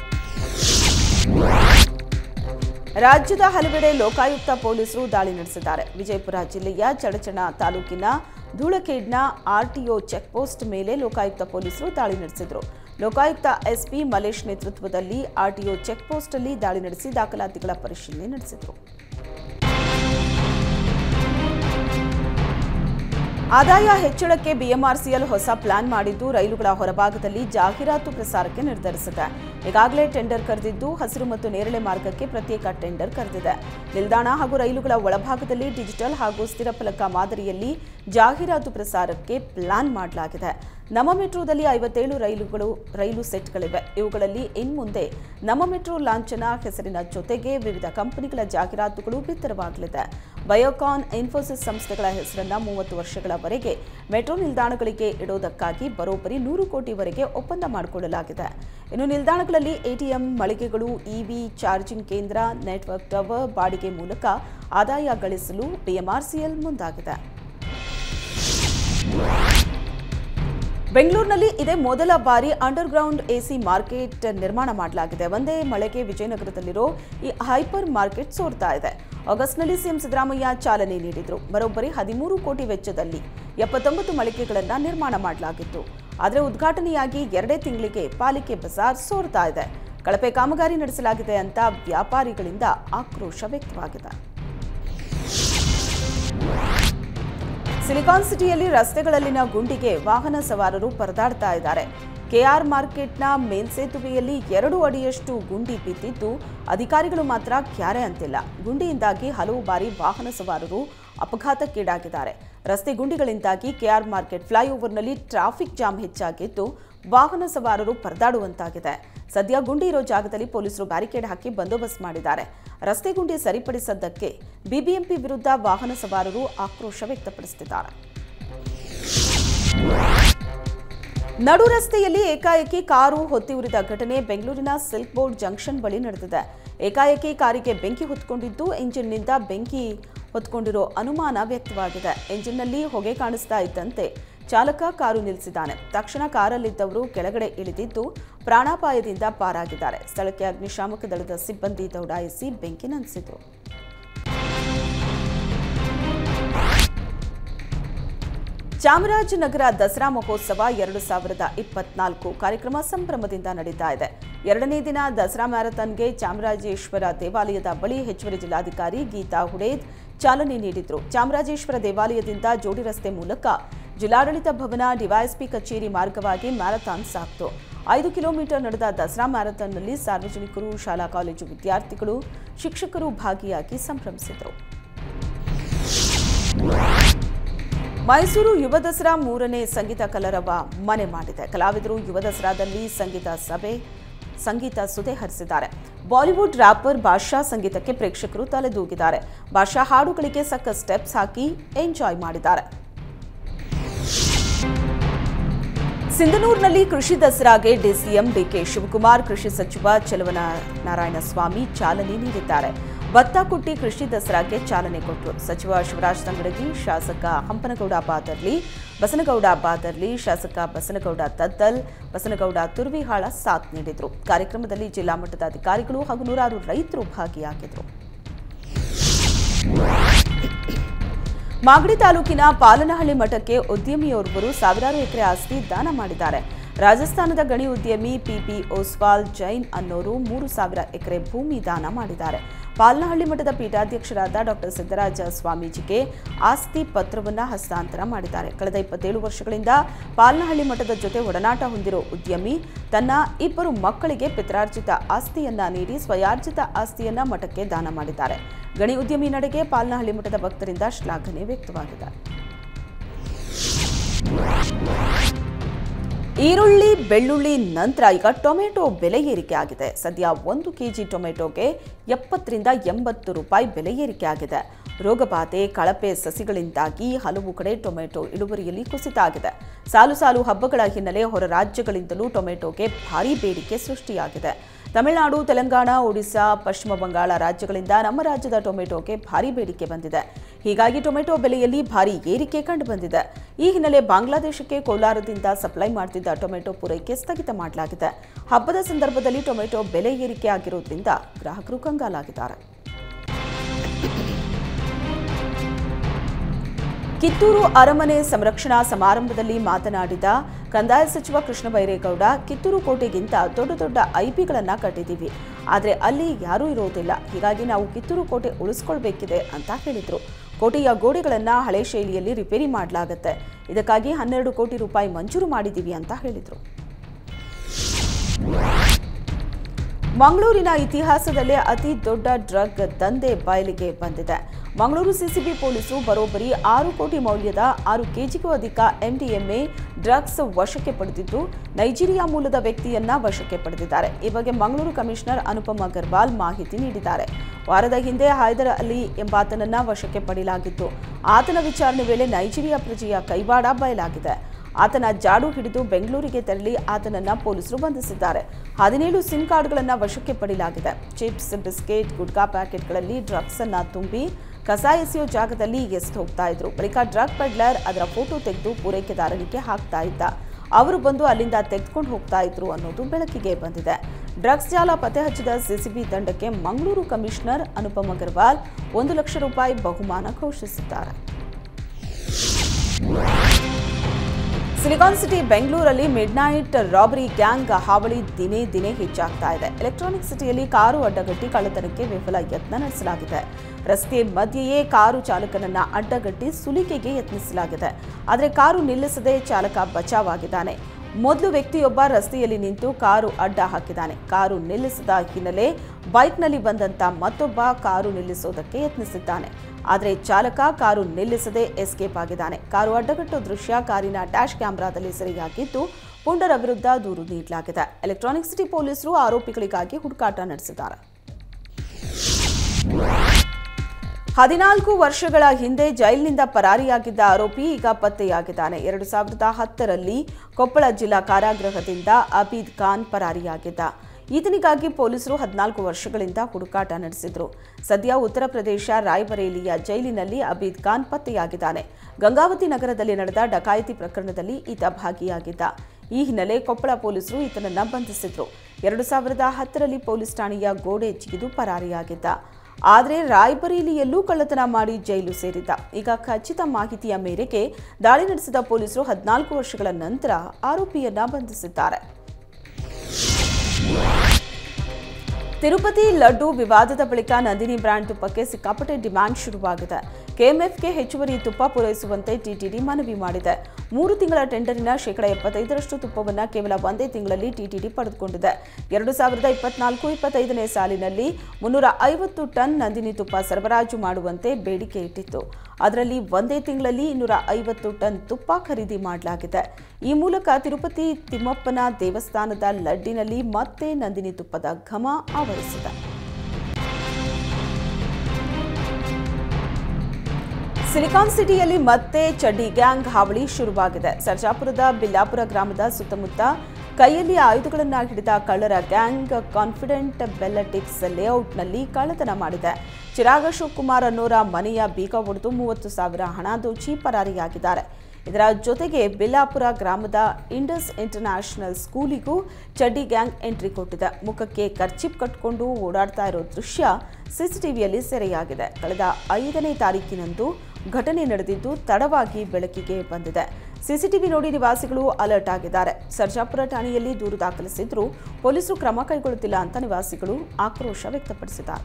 ರಾಜ್ಯದ ಹಲವೆಡೆ ಲೋಕಾಯುಕ್ತ ಪೊಲೀಸರು ದಾಳಿ ನಡೆಸಿದ್ದಾರೆ ವಿಜಯಪುರ ಜಿಲ್ಲೆಯ ಚಡಚಣ ತಾಲೂಕಿನ ಧೂಳಖೇಡ್ನ ಆರ್ಟಿಒ ಚೆಕ್ಪೋಸ್ಟ್ ಮೇಲೆ ಲೋಕಾಯುಕ್ತ ಪೊಲೀಸರು ದಾಳಿ ನಡೆಸಿದರು ಲೋಕಾಯುಕ್ತ ಎಸ್ಪಿ ಮಲೇಶ್ ನೇತೃತ್ವದಲ್ಲಿ ಆರ್ಟಿಒ ಚೆಕ್ಪೋಸ್ಟ್ನಲ್ಲಿ ದಾಳಿ ನಡೆಸಿ ದಾಖಲಾತಿಗಳ ಪರಿಶೀಲನೆ ನಡೆಸಿದರು ಆದಾಯ ಹೆಚ್ಚಳಕ್ಕೆ ಬಿಎಂಆರ್ಸಿಎಲ್ ಹೊಸ ಪ್ಲಾನ್ ಮಾಡಿದ್ದು ರೈಲುಗಳ ಹೊರಭಾಗದಲ್ಲಿ ಜಾಹೀರಾತು ಪ್ರಸಾರಕ್ಕೆ ನಿರ್ಧರಿಸಿದೆ ಈಗಾಗಲೇ ಟೆಂಡರ್ ಕರೆದಿದ್ದು ಹಸಿರು ಮತ್ತು ನೇರಳೆ ಮಾರ್ಗಕ್ಕೆ ಪ್ರತ್ಯೇಕ ಟೆಂಡರ್ ಕರೆದಿದೆ ನಿಲ್ದಾಣ ಹಾಗೂ ರೈಲುಗಳ ಒಳಭಾಗದಲ್ಲಿ ಡಿಜಿಟಲ್ ಹಾಗೂ ಸ್ಥಿರ ಫಲಕ ಮಾದರಿಯಲ್ಲಿ ಜಾಹೀರಾತು ಪ್ರಸಾರಕ್ಕೆ ಪ್ಲಾನ್ ಮಾಡಲಾಗಿದೆ ನಮ್ಮ ಮೆಟ್ರೋದಲ್ಲಿ ಐವತ್ತೇಳು ರೈಲುಗಳು ರೈಲು ಸೆಟ್ಗಳಿವೆ ಇವುಗಳಲ್ಲಿ ಇನ್ಮುಂದೆ ನಮ್ಮ ಮೆಟ್ರೋ ಲಾಂಛನ ಹೆಸರಿನ ಜೊತೆಗೆ ವಿವಿಧ ಕಂಪನಿಗಳ ಜಾಹೀರಾತುಗಳು ಬಿತ್ತರವಾಗಲಿದೆ ಬಯೋಕಾನ್ ಇನ್ಫೋಸಿಸ್ ಸಂಸ್ಥೆಗಳ ಹೆಸರನ್ನ ಮೂವತ್ತು ವರ್ಷಗಳವರೆಗೆ ಮೆಟ್ರೋ ನಿಲ್ದಾಣಗಳಿಗೆ ಇಡೋದಕ್ಕಾಗಿ ಬರೋಬ್ಬರಿ ನೂರು ಕೋಟಿವರೆಗೆ ಒಪ್ಪಂದ ಮಾಡಿಕೊಳ್ಳಲಾಗಿದೆ ಇನ್ನು ನಿಲ್ದಾಣಗಳಲ್ಲಿ ಎಟಿಎಂ ಮಳಿಗೆಗಳು ಇವಿ ಚಾರ್ಜಿಂಗ್ ಕೇಂದ್ರ ನೆಟ್ವರ್ಕ್ ಟವರ್ ಬಾಡಿಗೆ ಮೂಲಕ ಆದಾಯ ಗಳಿಸಲು ಬಿಎಂಆರ್ಸಿಎಲ್ ಮುಂದಾಗಿದೆ ಬೆಂಗಳೂರಿನಲ್ಲಿ ಇದೇ ಮೊದಲ ಬಾರಿ ಅಂಡರ್ ಗ್ರೌಂಡ್ ಎಸಿ ಮಾರ್ಕೆಟ್ ನಿರ್ಮಾಣ ಮಾಡಲಾಗಿದೆ ಒಂದೇ ಮಳೆಗೆ ವಿಜಯನಗರದಲ್ಲಿರೋ ಈ ಹೈಪರ್ ಮಾರ್ಕೆಟ್ ಸೋರ್ತಾ ಇದೆ ಆಗಸ್ಟ್ನಲ್ಲಿ ಸಿಎಂ ಸಿದ್ದರಾಮಯ್ಯ ಚಾಲನೆ ನೀಡಿದ್ರು ಬರೋಬ್ಬರಿ ಹದಿಮೂರು ಕೋಟಿ ವೆಚ್ಚದಲ್ಲಿ ಎಪ್ಪತ್ತೊಂಬತ್ತು ಮಳಿಗೆಗಳನ್ನು ನಿರ್ಮಾಣ ಮಾಡಲಾಗಿತ್ತು ಆದರೆ ಉದ್ಘಾಟನೆಯಾಗಿ ಎರಡೇ ತಿಂಗಳಿಗೆ ಪಾಲಿಕೆ ಬಜಾರ್ ಸೋರ್ತಾ ಇದೆ ಕಳಪೆ ಕಾಮಗಾರಿ ನಡೆಸಲಾಗಿದೆ ಅಂತ ವ್ಯಾಪಾರಿಗಳಿಂದ ಆಕ್ರೋಶ ವ್ಯಕ್ತವಾಗಿದೆ ಸಿಲಿಕಾನ್ ಸಿಟಿಯಲ್ಲಿ ರಸ್ತೆಗಳಲ್ಲಿನ ಗುಂಡಿಗೆ ವಾಹನ ಸವಾರರು ಪರದಾಡ್ತಾ ಇದ್ದಾರೆ ಕೆಆರ್ ಮಾರ್ಕೆಟ್ನ ಮೇಲ್ಸೇತುವೆಯಲ್ಲಿ ಎರಡು ಅಡಿಯಷ್ಟು ಗುಂಡಿ ಬಿದ್ದಿದ್ದು ಅಧಿಕಾರಿಗಳು ಮಾತ್ರ ಕ್ಯಾರೆ ಅಂತಿಲ್ಲ ಗುಂಡಿಯಿಂದಾಗಿ ಹಲವು ಬಾರಿ ವಾಹನ ಸವಾರರು ಅಪಘಾತಕ್ಕೀಡಾಗಿದ್ದಾರೆ ರಸ್ತೆ ಗುಂಡಿಗಳಿಂದಾಗಿ ಕೆಆರ್ ಮಾರ್ಕೆಟ್ ಫ್ಲೈಓವರ್ನಲ್ಲಿ ಟ್ರಾಫಿಕ್ ಜಾಮ್ ಹೆಚ್ಚಾಗಿದ್ದು ವಾಹನ ಸವಾರರು ಪರದಾಡುವಂತಾಗಿದೆ ಸದ್ಯ ಗುಂಡಿ ಇರೋ ಜಾಗದಲ್ಲಿ ಪೊಲೀಸರು ಬ್ಯಾರಿಕೇಡ್ ಹಾಕಿ ಬಂದೋಬಸ್ತ್ ಮಾಡಿದ್ದಾರೆ ರಸ್ತೆ ಗುಂಡಿ ಸರಿಪಡಿಸದ್ದಕ್ಕೆ ಬಿಬಿಎಂಪಿ ವಿರುದ್ಧ ವಾಹನ ಸವಾರರು ಆಕ್ರೋಶ ವ್ಯಕ್ತಪಡಿಸುತ್ತಿದ್ದಾರೆ ನಡು ರಸ್ತೆಯಲ್ಲಿ ಏಕಾಏಕಿ ಕಾರು ಹೊತ್ತಿ ಉರಿದ ಘಟನೆ ಬೆಂಗಳೂರಿನ ಸಿಲ್ಕ್ ಬೋರ್ಡ್ ಜಂಕ್ಷನ್ ಬಳಿ ನಡೆದಿದೆ ಏಕಾಏಕಿ ಕಾರಿಗೆ ಬೆಂಕಿ ಹೊತ್ಕೊಂಡಿದ್ದು ಇಂಜಿನ್ನಿಂದ ಬೆಂಕಿ ಹೊತ್ಕೊಂಡಿರೋ ಅನುಮಾನ ವ್ಯಕ್ತವಾಗಿದೆ ಎಂಜಿನ್ನಲ್ಲಿ ಹೊಗೆ ಕಾಣಿಸ್ತಾ ಇದ್ದಂತೆ ಚಾಲಕ ಕಾರು ನಿಲ್ಲಿಸಿದ್ದಾನೆ ತಕ್ಷಣ ಕಾರಲ್ಲಿದ್ದವರು ಕೆಳಗಡೆ ಇಳಿದಿದ್ದು ಪ್ರಾಣಾಪಾಯದಿಂದ ಪಾರಾಗಿದ್ದಾರೆ ಸ್ಥಳಕ್ಕೆ ಅಗ್ನಿಶಾಮಕ ದಳದ ಸಿಬ್ಬಂದಿ ದೌಡಾಯಿಸಿ ಬೆಂಕಿ ನಂದಿಸಿದರು ಚಾಮರಾಜನಗರ ದಸರಾ ಮಹೋತ್ಸವ ಎರಡು ಸಾವಿರದ ಇಪ್ಪತ್ನಾಲ್ಕು ಕಾರ್ಯಕ್ರಮ ಸಂಭ್ರಮದಿಂದ ನಡೀತಾ ಇದೆ ಎರಡನೇ ದಿನ ದಸರಾ ಮ್ಯಾರಥಾನ್ಗೆ ಚಾಮರಾಜೇಶ್ವರ ದೇವಾಲಯದ ಬಳಿ ಹೆಚ್ಚುವರಿ ಜಿಲ್ಲಾಧಿಕಾರಿ ಗೀತಾ ಹುಡೇದ್ ಚಾಲನೆ ನೀಡಿದ್ರು ಚಾಮರಾಜೇಶ್ವರ ದೇವಾಲಯದಿಂದ ಜೋಡಿ ರಸ್ತೆ ಮೂಲಕ ಜಿಲ್ಲಾಡಳಿತ ಭವನ ಡಿವೈಎಸ್ಪಿ ಕಚೇರಿ ಮಾರ್ಗವಾಗಿ ಮ್ಯಾರಥಾನ್ ಸಾಕ್ತು ಐದು ಕಿಲೋಮೀಟರ್ ನಡೆದ ದಸರಾ ಮ್ಯಾರಥಾನ್ನಲ್ಲಿ ಸಾರ್ವಜನಿಕರು ಶಾಲಾ ಕಾಲೇಜು ವಿದ್ಯಾರ್ಥಿಗಳು ಶಿಕ್ಷಕರು ಭಾಗಿಯಾಗಿ ಸಂಭ್ರಮಿಸಿದರು ಮೈಸೂರು ಯುವ ದಸರಾ ಮೂರನೇ ಸಂಗೀತ ಕಲರವ ಮನೆ ಮಾಡಿದೆ ಕಲಾವಿದರು ಯುವ ದಸರಾದಲ್ಲಿ ಸಂಗೀತ ಸಭೆ ಸಂಗೀತ ಸುದೆ ಹರಿಸಿದ್ದಾರೆ ಬಾಲಿವುಡ್ ರ್ಯಾಪರ್ ಬಾಷಾ ಸಂಗೀತಕ್ಕೆ ಪ್ರೇಕ್ಷಕರು ತಲೆದೂಗಿದ್ದಾರೆ ಬಾಷಾ ಹಾಡುಗಳಿಗೆ ಸಕ್ಕ ಸ್ಟೆಪ್ಸ್ ಹಾಕಿ ಎಂಜಾಯ್ ಮಾಡಿದ್ದಾರೆ ಸಿಂಧನೂರಿನಲ್ಲಿ ಕೃಷಿ ದಸರಾಗೆ ಡಿಸಿಎಂ ಡಿಕೆ ಶಿವಕುಮಾರ್ ಕೃಷಿ ಸಚಿವ ಚಲವನ ನಾರಾಯಣಸ್ವಾಮಿ ಚಾಲನೆ ನೀಡಿದ್ದಾರೆ ಭತ್ತ ಕುಟ್ಟಿ ಕೃಷಿ ದಸರಾಗೆ ಚಾಲನೆ ಕೊಟ್ಟರು ಸಚಿವ ಶಿವರಾಜ್ ತಂಗಡಗಿ ಶಾಸಕ ಹಂಪನಗೌಡ ಬಾದರ್ಲಿ ಬಸನಗೌಡ ಬಾದರ್ಲಿ ಶಾಸಕ ಬಸನಗೌಡ ತದ್ದಲ್ ಬಸನಗೌಡ ತುರ್ವಿಹಾಳ ಸಾಥ್ ನೀಡಿದರು ಕಾರ್ಯಕ್ರಮದಲ್ಲಿ ಜಿಲ್ಲಾ ಮಟ್ಟದ ಅಧಿಕಾರಿಗಳು ಹಾಗೂ ನೂರಾರು ರೈತರು ಭಾಗಿಯಾಗಿದ್ದರು ಮಾಗಡಿ ತಾಲೂಕಿನ ಪಾಲನಹಳ್ಳಿ ಮಠಕ್ಕೆ ಉದ್ಯಮಿಯೋರ್ವರು ಸಾವಿರಾರು ಎಕರೆ ಆಸ್ತಿ ದಾನ ಮಾಡಿದ್ದಾರೆ ರಾಜಸ್ಥಾನದ ಗಣಿ ಉದ್ಯಮಿ ಪಿಪಿ ಓಸ್ವಾಲ್ ಜೈನ್ ಅನ್ನೋರು ಮೂರು ಸಾವಿರ ಎಕರೆ ಭೂಮಿ ದಾನ ಮಾಡಿದ್ದಾರೆ ಪಾಲನಹಳ್ಳಿ ಮಠದ ಪೀಠಾಧ್ಯಕ್ಷರಾದ ಡಾಕ್ಟರ್ ಸಿದ್ದರಾಜ ಸ್ವಾಮೀಜಿಗೆ ಆಸ್ತಿ ಪತ್ರವನ್ನು ಹಸ್ತಾಂತರ ಮಾಡಿದ್ದಾರೆ ಕಳೆದ ಇಪ್ಪತ್ತೇಳು ವರ್ಷಗಳಿಂದ ಪಾಲನಹಳ್ಳಿ ಮಠದ ಜೊತೆ ಒಡನಾಟ ಹೊಂದಿರೋ ಉದ್ಯಮಿ ತನ್ನ ಇಬ್ಬರು ಮಕ್ಕಳಿಗೆ ಪಿತ್ರಾರ್ಜಿತ ಆಸ್ತಿಯನ್ನ ನೀಡಿ ಸ್ವಯಾರ್ಜಿತ ಆಸ್ತಿಯನ್ನ ಮಠಕ್ಕೆ ದಾನ ಮಾಡಿದ್ದಾರೆ ಗಣಿ ಉದ್ಯಮಿ ನಡೆಗೆ ಪಾಲನಹಳ್ಳಿ ಮಠದ ಭಕ್ತರಿಂದ ಶ್ಲಾಘನೆ ವ್ಯಕ್ತವಾಗಿದೆ ಈರುಳ್ಳಿ ಬೆಳ್ಳುಳ್ಳಿ ನಂತರ ಈಗ ಟೊಮೆಟೊ ಬೆಲೆ ಏರಿಕೆ ಆಗಿದೆ ಸದ್ಯ ಒಂದು ಕೆಜಿ ಟೊಮೆಟೊಗೆ ಎಪ್ಪತ್ತರಿಂದ ಎಂಬತ್ತು ರೂಪಾಯಿ ಬೆಲೆ ಏರಿಕೆ ಆಗಿದೆ ರೋಗಬಾಧೆ ಕಳಪೆ ಸಸಿಗಳಿಂದಾಗಿ ಹಲವು ಕಡೆ ಟೊಮೆಟೊ ಇಳುವರಿಯಲ್ಲಿ ಕುಸಿತ ಆಗಿದೆ ಸಾಲು ಸಾಲು ಹಬ್ಬಗಳ ಹಿನ್ನೆಲೆ ಹೊರ ರಾಜ್ಯಗಳಿಂದಲೂ ಟೊಮೆಟೊಗೆ ಭಾರೀ ಬೇಡಿಕೆ ಸೃಷ್ಟಿಯಾಗಿದೆ ತಮಿಳುನಾಡು ತೆಲಂಗಾಣ ಒಡಿಶಾ ಪಶ್ಚಿಮ ಬಂಗಾಳ ರಾಜ್ಯಗಳಿಂದ ನಮ್ಮ ರಾಜ್ಯದ ಟೊಮೆಟೊಗೆ ಭಾರೀ ಬೇಡಿಕೆ ಬಂದಿದೆ ಹೀಗಾಗಿ ಟೊಮೆಟೊ ಬೆಲೆಯಲ್ಲಿ ಭಾರೀ ಏರಿಕೆ ಕಂಡುಬಂದಿದೆ ಈ ಹಿನ್ನೆಲೆ ಬಾಂಗ್ಲಾದೇಶಕ್ಕೆ ಕೋಲಾರದಿಂದ ಸಪ್ಲೈ ಮಾಡ್ತಿದ್ದ ಟೊಮೆಟೊ ಪೂರೈಕೆ ಸ್ಥಗಿತ ಮಾಡಲಾಗಿದೆ ಹಬ್ಬದ ಸಂದರ್ಭದಲ್ಲಿ ಟೊಮೆಟೊ ಬೆಲೆ ಏರಿಕೆ ಆಗಿರೋದ್ರಿಂದ ಗ್ರಾಹಕರು ಕಂಗಾಲಾಗಿದ್ದಾರೆ ಕಿತ್ತೂರು ಅರಮನೆ ಸಂರಕ್ಷಣಾ ಸಮಾರಂಭದಲ್ಲಿ ಮಾತನಾಡಿದ ಕಂದಾಯ ಸಚಿವ ಕೃಷ್ಣ ಬೈರೇಗೌಡ ಕಿತ್ತೂರು ಕೋಟೆಗಿಂತ ದೊಡ್ಡ ದೊಡ್ಡ ಐಪಿಗಳನ್ನು ಕಟ್ಟಿದ್ದೀವಿ ಆದರೆ ಅಲ್ಲಿ ಯಾರೂ ಇರೋದಿಲ್ಲ ಹೀಗಾಗಿ ನಾವು ಕಿತ್ತೂರು ಕೋಟೆ ಉಳಿಸ್ಕೊಳ್ಬೇಕಿದೆ ಅಂತ ಹೇಳಿದರು ಕೋಟೆಯ ಗೋಡೆಗಳನ್ನು ಹಳೆ ಶೈಲಿಯಲ್ಲಿ ರಿಪೇರಿ ಮಾಡಲಾಗುತ್ತೆ ಇದಕ್ಕಾಗಿ ಹನ್ನೆರಡು ಕೋಟಿ ರೂಪಾಯಿ ಮಂಜೂರು ಮಾಡಿದ್ದೀವಿ ಅಂತ ಹೇಳಿದರು ಮಂಗಳೂರಿನ ಇತಿಹಾಸದಲ್ಲೇ ಅತಿ ದೊಡ್ಡ ಡ್ರಗ್ ದಂಧೆ ಬಯಲಿಗೆ ಬಂದಿದೆ ಮಂಗಳೂರು ಸಿಸಿಬಿ ಪೊಲೀಸರು ಬರೋಬ್ಬರಿ ಆರು ಕೋಟಿ ಮೌಲ್ಯದ ಆರು ಕೆಜಿಗೂ ಅಧಿಕ ಎಂಡಿಎಂಎ ಡ್ರಗ್ಸ್ ವಶಕ್ಕೆ ಪಡೆದಿದ್ದು ನೈಜೀರಿಯಾ ಮೂಲದ ವ್ಯಕ್ತಿಯನ್ನ ವಶಕ್ಕೆ ಪಡೆದಿದ್ದಾರೆ ಈ ಬಗ್ಗೆ ಮಂಗಳೂರು ಕಮಿಷನರ್ ಅನುಪಮ್ ಅಗರ್ವಾಲ್ ಮಾಹಿತಿ ನೀಡಿದ್ದಾರೆ ವಾರದ ಹಿಂದೆ ಹೈದರ್ ಅಲಿ ಎಂಬಾತನನ್ನ ವಶಕ್ಕೆ ಪಡೆಯಲಾಗಿತ್ತು ಆತನ ವಿಚಾರಣೆ ವೇಳೆ ನೈಜೀರಿಯಾ ಪ್ರಜೆಯ ಕೈವಾಡ ಬಯಲಾಗಿದೆ ಆತನ ಜಾಡು ಹಿಡಿದು ಬೆಂಗಳೂರಿಗೆ ತೆರಳಿ ಆತನನ್ನ ಪೊಲೀಸರು ಬಂಧಿಸಿದ್ದಾರೆ ಹದಿನೇಳು ಸಿಮ್ ಕಾರ್ಡ್ಗಳನ್ನು ವಶಕ್ಕೆ ಪಡೆಯಲಾಗಿದೆ ಚಿಪ್ಸ್ ಬಿಸ್ಕೆಟ್ ಗುಡ್ಕಾ ಪ್ಯಾಕೆಟ್ಗಳಲ್ಲಿ ಡ್ರಗ್ಸ್ ಅನ್ನ ತುಂಬಿ ಕಸ ಎಸೆಯೋ ಜಾಗದಲ್ಲಿ ಎಸ್ದು ಹೋಗ್ತಾ ಇದ್ರು ಬಳಿಕ ಡ್ರಗ್ ಪೆಡ್ಲರ್ ಅದರ ಫೋಟೋ ತೆಗೆದು ಪೂರೈಕೆದಾರನಿಗೆ ಹಾಕ್ತಾ ಇದ್ದ ಅವರು ಬಂದು ಅಲ್ಲಿಂದ ತೆಗೆದುಕೊಂಡು ಹೋಗ್ತಾ ಇದ್ರು ಅನ್ನೋದು ಬೆಳಕಿಗೆ ಬಂದಿದೆ ಡ್ರಗ್ಸ್ ಜಾಲ ಪತ್ತೆ ಹಚ್ಚಿದ ಸಿಸಿಬಿ ತಂಡಕ್ಕೆ ಮಂಗಳೂರು ಕಮಿಷನರ್ ಅನುಪಮ್ ಅಗರ್ವಾಲ್ ಒಂದು ಲಕ್ಷ ರೂಪಾಯಿ ಬಹುಮಾನ ಘೋಷಿಸಿದ್ದಾರೆ ಸಿಲಿಕಾನ್ ಸಿಟಿ ಬೆಂಗಳೂರಲ್ಲಿ ಮಿಡ್ ನೈಟ್ ರಾಬರಿ ಗ್ಯಾಂಗ್ ಹಾವಳಿ ದಿನೇ ದಿನೇ ಹೆಚ್ಚಾಗ್ತಾ ಇದೆ ಎಲೆಕ್ಟ್ರಾನಿಕ್ ಸಿಟಿಯಲ್ಲಿ ಕಾರು ಅಡ್ಡಗಟ್ಟಿ ಕಳ್ಳತನಕ್ಕೆ ವಿಫಲ ಯತ್ನ ನಡೆಸಲಾಗಿದೆ ರಸ್ತೆ ಮಧ್ಯೆಯೇ ಕಾರು ಚಾಲಕನನ್ನ ಅಡ್ಡಗಟ್ಟಿ ಸುಲಿಗೆಗೆ ಯತ್ನಿಸಲಾಗಿದೆ ಆದರೆ ಕಾರು ನಿಲ್ಲಿಸದೆ ಚಾಲಕ ಬಚಾವಾಗಿದ್ದಾನೆ ಮೊದಲು ವ್ಯಕ್ತಿಯೊಬ್ಬ ರಸ್ತೆಯಲ್ಲಿ ನಿಂತು ಕಾರು ಅಡ್ಡ ಹಾಕಿದ್ದಾನೆ ಕಾರು ನಿಲ್ಲಿಸಿದ ಹಿನ್ನೆಲೆ ಬೈಕ್ನಲ್ಲಿ ಬಂದಂತ ಮತ್ತೊಬ್ಬ ಕಾರು ನಿಲ್ಲಿಸೋದಕ್ಕೆ ಯತ್ನಿಸಿದ್ದಾನೆ ಆದರೆ ಚಾಲಕ ಕಾರು ನಿಲ್ಲಿಸದೆ ಎಸ್ಕೇಪ್ ಆಗಿದ್ದಾನೆ ಕಾರು ಅಡ್ಡಗಟ್ಟೋ ದೃಶ್ಯ ಕಾರಿನ ಡ್ಯಾಶ್ ಕ್ಯಾಮೆರಾದಲ್ಲಿ ಸೆರೆಯಾಗಿದ್ದು ಪುಂಡರ ವಿರುದ್ಧ ದೂರು ನೀಡಲಾಗಿದೆ ಎಲೆಕ್ಟ್ರಾನಿಕ್ ಸಿಟಿ ಪೊಲೀಸರು ಆರೋಪಿಗಳಿಗಾಗಿ ಹುಡುಕಾಟ ನಡೆಸಿದ್ದಾರೆ ಹದಿನಾಲ್ಕು ವರ್ಷಗಳ ಹಿಂದೆ ಜೈಲಿನಿಂದ ಪರಾರಿಯಾಗಿದ್ದ ಆರೋಪಿ ಈಗ ಪತ್ತೆಯಾಗಿದ್ದಾನೆ ಎರಡು ಸಾವಿರದ ಹತ್ತರಲ್ಲಿ ಕೊಪ್ಪಳ ಜಿಲ್ಲಾ ಕಾರಾಗೃಹದಿಂದ ಅಬೀದ್ ಖಾನ್ ಪರಾರಿಯಾಗಿದ್ದ ಈತನಿಗಾಗಿ ಪೊಲೀಸರು ಹದಿನಾಲ್ಕು ವರ್ಷಗಳಿಂದ ಹುಡುಕಾಟ ನಡೆಸಿದ್ರು ಸದ್ಯ ಉತ್ತರ ಪ್ರದೇಶ ರಾಯ್ಬರೇಲಿಯ ಜೈಲಿನಲ್ಲಿ ಅಬೀದ್ ಖಾನ್ ಪತ್ತೆಯಾಗಿದ್ದಾನೆ ಗಂಗಾವತಿ ನಗರದಲ್ಲಿ ನಡೆದ ಡಕಾಯಿತಿ ಪ್ರಕರಣದಲ್ಲಿ ಈತ ಭಾಗಿಯಾಗಿದ್ದ ಈ ಹಿನ್ನೆಲೆ ಕೊಪ್ಪಳ ಪೊಲೀಸರು ಈತನನ್ನ ಬಂಧಿಸಿದ್ರು ಎರಡು ಸಾವಿರದ ಹತ್ತರಲ್ಲಿ ಪೊಲೀಸ್ ಠಾಣೆಯ ಗೋಡೆ ಜಿಗಿದು ಪರಾರಿಯಾಗಿದ್ದ ಆದರೆ ರಾಯ್ಬರೇಲಿಯಲ್ಲೂ ಕಳ್ಳತನ ಮಾಡಿ ಜೈಲು ಸೇರಿದ್ದ ಈಗ ಖಚಿತ ಮಾಹಿತಿಯ ಮೇರೆಗೆ ದಾಳಿ ನಡೆಸಿದ ಪೊಲೀಸರು ಹದಿನಾಲ್ಕು ವರ್ಷಗಳ ನಂತರ ಆರೋಪಿಯನ್ನ ಬಂಧಿಸಿದ್ದಾರೆ ತಿರುಪತಿ ಲಡ್ಡು ವಿವಾದದ ಬಳಿಕ ನಂದಿನಿ ಬ್ರ್ಯಾಂಡ್ ತುಪ್ಪಕ್ಕೆ ಸಿಕ್ಕಾಪಟ್ಟೆ ಡಿಮ್ಯಾಂಡ್ ಶುರುವಾಗಿದೆ ಕೆಎಂಎಫ್ಗೆ ಹೆಚ್ಚುವರಿ ತುಪ್ಪ ಪೂರೈಸುವಂತೆ ಟಿಟಿಡಿ ಮನವಿ ಮಾಡಿದೆ ಮೂರು ತಿಂಗಳ ಟೆಂಡರಿನ ಶೇಕಡ ಎಪ್ಪತ್ತೈದರಷ್ಟು ತುಪ್ಪವನ್ನು ಕೇವಲ ಒಂದೇ ತಿಂಗಳಲ್ಲಿ ಟಿಟಿಡಿ ಪಡೆದುಕೊಂಡಿದೆ ಎರಡು ಸಾವಿರದ ಇಪ್ಪತ್ನಾಲ್ಕು ಇಪ್ಪತ್ತೈದನೇ ಸಾಲಿನಲ್ಲಿ ಮುನ್ನೂರ ಐವತ್ತು ಟನ್ ನಂದಿನಿ ತುಪ್ಪ ಸರಬರಾಜು ಮಾಡುವಂತೆ ಬೇಡಿಕೆ ಇಟ್ಟಿತ್ತು ಅದರಲ್ಲಿ ಒಂದೇ ತಿಂಗಳಲ್ಲಿ ಇನ್ನೂರ ಐವತ್ತು ಟನ್ ತುಪ್ಪ ಖರೀದಿ ಮಾಡಲಾಗಿದೆ ಈ ಮೂಲಕ ತಿರುಪತಿ ತಿಮ್ಮಪ್ಪನ ದೇವಸ್ಥಾನದ ಲಡ್ಡಿನಲ್ಲಿ ಮತ್ತೆ ನಂದಿನಿ ತುಪ್ಪದ ಘಮ ಆವರಿಸಿದೆ ಸಿಲಿಕಾನ್ ಸಿಟಿಯಲ್ಲಿ ಮತ್ತೆ ಚಡ್ಡಿ ಗ್ಯಾಂಗ್ ಹಾವಳಿ ಶುರುವಾಗಿದೆ ಸರ್ಜಾಪುರದ ಬಿಲ್ಲಾಪುರ ಗ್ರಾಮದ ಸುತ್ತಮುತ್ತ ಕೈಯಲ್ಲಿ ಆಯುಧಗಳನ್ನ ಹಿಡಿದ ಕಳ್ಳರ ಗ್ಯಾಂಗ್ ಕಾನ್ಫಿಡೆಂಟ್ ಬೆಲ್ಲಟಿಕ್ಸ್ ಲೇಔಟ್ನಲ್ಲಿ ಕಳ್ಳತನ ಮಾಡಿದೆ ಚಿರಾಗ ಶಿವಕುಮಾರ್ ಅನ್ನೋರ ಮನೆಯ ಬೀಗ ಒಡೆದು ಮೂವತ್ತು ಸಾವಿರ ಹಣ ದೋಚಿ ಪರಾರಿಯಾಗಿದ್ದಾರೆ ಇದರ ಜೊತೆಗೆ ಬಿಲ್ಲಾಪುರ ಗ್ರಾಮದ ಇಂಡಸ್ ಇಂಟರ್ನ್ಯಾಷನಲ್ ಸ್ಕೂಲಿಗೂ ಚಡ್ಡಿ ಗ್ಯಾಂಗ್ ಎಂಟ್ರಿ ಕೊಟ್ಟಿದೆ ಮುಖಕ್ಕೆ ಕರ್ಚಿಪ್ ಕಟ್ಟಿಕೊಂಡು ಓಡಾಡ್ತಾ ಇರೋ ದೃಶ್ಯ ಸಿಸಿಟಿವಿಯಲ್ಲಿ ಸೆರೆಯಾಗಿದೆ ಕಳೆದ ಐದನೇ ತಾರೀಕಿನಂದು ಘಟನೆ ನಡೆದಿದ್ದು ತಡವಾಗಿ ಬೆಳಕಿಗೆ ಬಂದಿದೆ ಸಿಸಿಟಿವಿ ನೋಡಿ ನಿವಾಸಿಗಳು ಅಲರ್ಟ್ ಆಗಿದ್ದಾರೆ ಸರ್ಜಾಪುರ ಠಾಣೆಯಲ್ಲಿ ದೂರು ದಾಖಲಿಸಿದ್ರು ಪೊಲೀಸರು ಕ್ರಮ ಕೈಗೊಳ್ಳುತ್ತಿಲ್ಲ ಅಂತ ನಿವಾಸಿಗಳು ಆಕ್ರೋಶ ವ್ಯಕ್ತಪಡಿಸಿದ್ದಾರೆ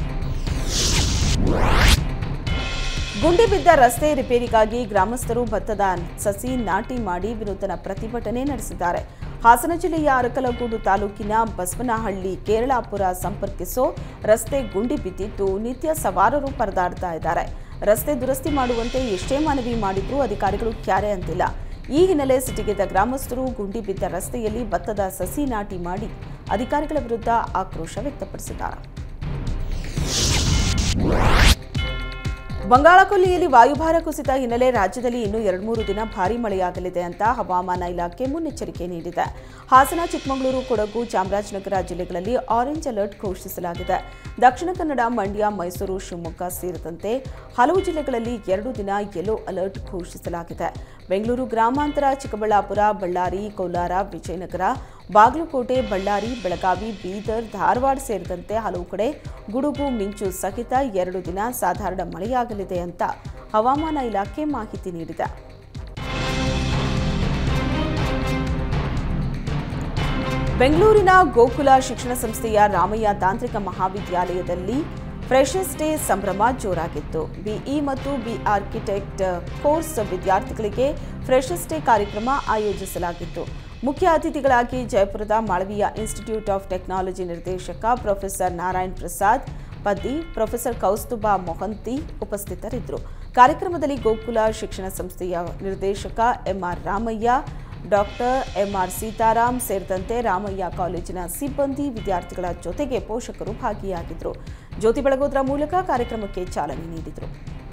ಗುಂಡಿ ಬಿದ್ದ ರಸ್ತೆ ರಿಪೇರಿಗಾಗಿ ಗ್ರಾಮಸ್ಥರು ಭತ್ತದ ಸಸಿ ನಾಟಿ ಮಾಡಿ ವಿನೂತನ ಪ್ರತಿಭಟನೆ ನಡೆಸಿದ್ದಾರೆ ಹಾಸನ ಜಿಲ್ಲೆಯ ಅರಕಲಗೂಡು ತಾಲೂಕಿನ ಬಸವನಹಳ್ಳಿ ಕೇರಳಾಪುರ ಸಂಪರ್ಕಿಸೋ ರಸ್ತೆ ಗುಂಡಿ ಬಿದ್ದಿದ್ದು ನಿತ್ಯ ಸವಾರರು ಪರದಾಡ್ತಾ ಇದ್ದಾರೆ ರಸ್ತೆ ದುರಸ್ತಿ ಮಾಡುವಂತೆ ಎಷ್ಟೇ ಮನವಿ ಮಾಡಿದ್ರೂ ಅಧಿಕಾರಿಗಳು ಕ್ಯಾರೆ ಅಂತಿಲ್ಲ ಈ ಹಿನ್ನೆಲೆ ಸಿಟಿಗೆದ್ದ ಗ್ರಾಮಸ್ಥರು ಗುಂಡಿ ಬಿದ್ದ ರಸ್ತೆಯಲ್ಲಿ ಭತ್ತದ ಸಸಿ ನಾಟಿ ಮಾಡಿ ಅಧಿಕಾರಿಗಳ ವಿರುದ್ಧ ಆಕ್ರೋಶ ವ್ಯಕ್ತಪಡಿಸಿದ್ದಾರೆ ಬಂಗಾಳಕೊಲ್ಲಿಯಲ್ಲಿ ವಾಯುಭಾರ ಕುಸಿತ ಹಿನ್ನೆಲೆ ರಾಜ್ಯದಲ್ಲಿ ಇನ್ನೂ ಎರಡು ಮೂರು ದಿನ ಭಾರೀ ಮಳೆಯಾಗಲಿದೆ ಅಂತ ಹವಾಮಾನ ಇಲಾಖೆ ಮುನ್ನೆಚ್ಚರಿಕೆ ನೀಡಿದೆ ಹಾಸನ ಚಿಕ್ಕಮಗಳೂರು ಕೊಡಗು ಚಾಮರಾಜನಗರ ಜಿಲ್ಲೆಗಳಲ್ಲಿ ಆರೆಂಜ್ ಅಲರ್ಟ್ ಘೋಷಿಸಲಾಗಿದೆ ದಕ್ಷಿಣ ಕನ್ನಡ ಮಂಡ್ಯ ಮೈಸೂರು ಶಿವಮೊಗ್ಗ ಸೇರಿದಂತೆ ಹಲವು ಜಿಲ್ಲೆಗಳಲ್ಲಿ ಎರಡು ದಿನ ಯೆಲ್ಲೋ ಅಲರ್ಟ್ ಘೋಷಿಸಲಾಗಿದೆ ಬೆಂಗಳೂರು ಗ್ರಾಮಾಂತರ ಚಿಕ್ಕಬಳ್ಳಾಪುರ ಬಳ್ಳಾರಿ ಕೋಲಾರ ವಿಜಯನಗರ ಬಾಗಲಕೋಟೆ ಬಳ್ಳಾರಿ ಬೆಳಗಾವಿ ಬೀದರ್ ಧಾರವಾಡ ಸೇರಿದಂತೆ ಹಲವು ಕಡೆ ಗುಡುಗು ಮಿಂಚು ಸಹಿತ ಎರಡು ದಿನ ಸಾಧಾರಣ ಮಳೆಯಾಗಲಿದೆ ಅಂತ ಹವಾಮಾನ ಇಲಾಖೆ ಮಾಹಿತಿ ನೀಡಿದೆ ಬೆಂಗಳೂರಿನ ಗೋಕುಲ ಶಿಕ್ಷಣ ಸಂಸ್ಥೆಯ ರಾಮಯ್ಯ ತಾಂತ್ರಿಕ ಮಹಾವಿದ್ಯಾಲಯದಲ್ಲಿ ಫ್ರೆಶರ್ಸ್ ಡೇ ಸಂಭ್ರಮ ಜೋರಾಗಿತ್ತು ಬಿಇ ಮತ್ತು ಬಿ ಆರ್ಕಿಟೆಕ್ಟ್ ಕೋರ್ಸ್ ವಿದ್ಯಾರ್ಥಿಗಳಿಗೆ ಫ್ರೆಶರ್ಸ್ ಡೇ ಕಾರ್ಯಕ್ರಮ ಆಯೋಜಿಸಲಾಗಿತ್ತು ಮುಖ್ಯ ಅತಿಥಿಗಳಾಗಿ ಜಯಪುರದ ಮಾಳವೀಯ ಇನ್ಸ್ಟಿಟ್ಯೂಟ್ ಆಫ್ ಟೆಕ್ನಾಲಜಿ ನಿರ್ದೇಶಕ ಪ್ರೊಫೆಸರ್ ನಾರಾಯಣ್ ಪ್ರಸಾದ್ ಪದ್ದಿ ಪ್ರೊಫೆಸರ್ ಕೌಸ್ತುಬಾ ಮೊಹಂತಿ ಉಪಸ್ಥಿತರಿದ್ದರು ಕಾರ್ಯಕ್ರಮದಲ್ಲಿ ಗೋಕುಲ ಶಿಕ್ಷಣ ಸಂಸ್ಥೆಯ ನಿರ್ದೇಶಕ MR Ramaiah doctor MR Sitaram ಸೇರಿದಂತೆ ರಾಮಯ್ಯ ಕಾಲೇಜಿನ ಸಿಬ್ಬಂದಿ ವಿದ್ಯಾರ್ಥಿಗಳ ಜೊತೆಗೆ ಪೋಷಕರು ಭಾಗಿಯಾಗಿದ್ದರು ಜ್ಯೋತಿ ಬೆಳಗೋದ್ರ ಮೂಲಕ ಕಾರ್ಯಕ್ರಮಕ್ಕೆ ಚಾಲನೆ ನೀಡಿದರು